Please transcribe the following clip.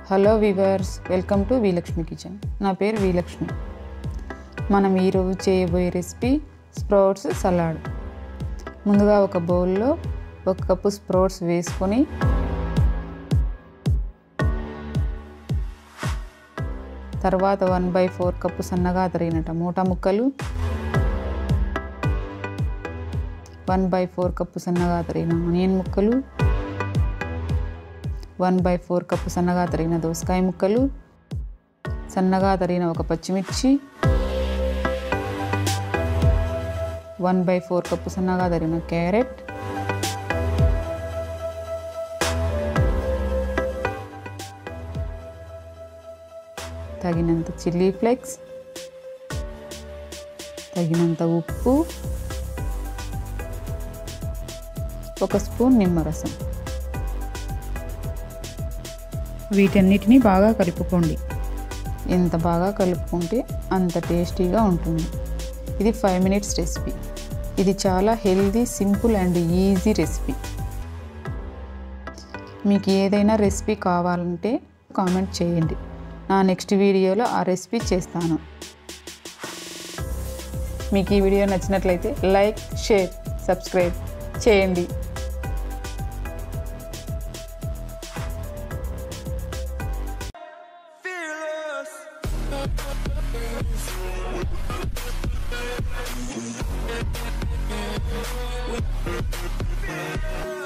Hello viewers welcome to Veelakshmi kitchen నా పేరు వీలక్ష్మి మనం ఈరోజు చేయబోయే రెసిపీ స్ప్రౌట్స్ సలాడ్ ముందుగా ఒక బౌల్లో ఒక కప్పు స్ప్రౌట్స్ వేసుకొని తర్వాత వన్ బై ఫోర్ కప్పు సన్నగా తరిగిన టమోటా ముక్కలు వన్ బై ఫోర్ కప్పు సన్నగా తరిగిన ఆనియన్ ముక్కలు వన్ బై ఫోర్ కప్పు సన్నగా తరిగిన దోసకాయ ముక్కలు సన్నగా తరిగిన ఒక పచ్చిమిర్చి వన్ బై ఫోర్ కప్పు సన్నగా తరిగిన క్యారెట్ తగినంత చిల్లీ ఫ్లేక్స్ తగినంత ఉప్పు ఒక స్పూన్ నిమ్మరసం వీటన్నిటిని బాగా కలుపుకోండి ఎంత బాగా కలుపుకుంటే అంత టేస్టీగా ఉంటుంది ఇది ఫైవ్ మినిట్స్ రెసిపీ ఇది చాలా healthy simple and easy recipe మీకు ఏదైనా రెసిపీ కావాలంటే కామెంట్ చేయండి నా నెక్స్ట్ వీడియోలో ఆ రెసిపీ చేస్తాను మీకు ఈ వీడియో నచ్చినట్లయితే లైక్ షేర్ సబ్స్క్రైబ్ చేయండి Fearless.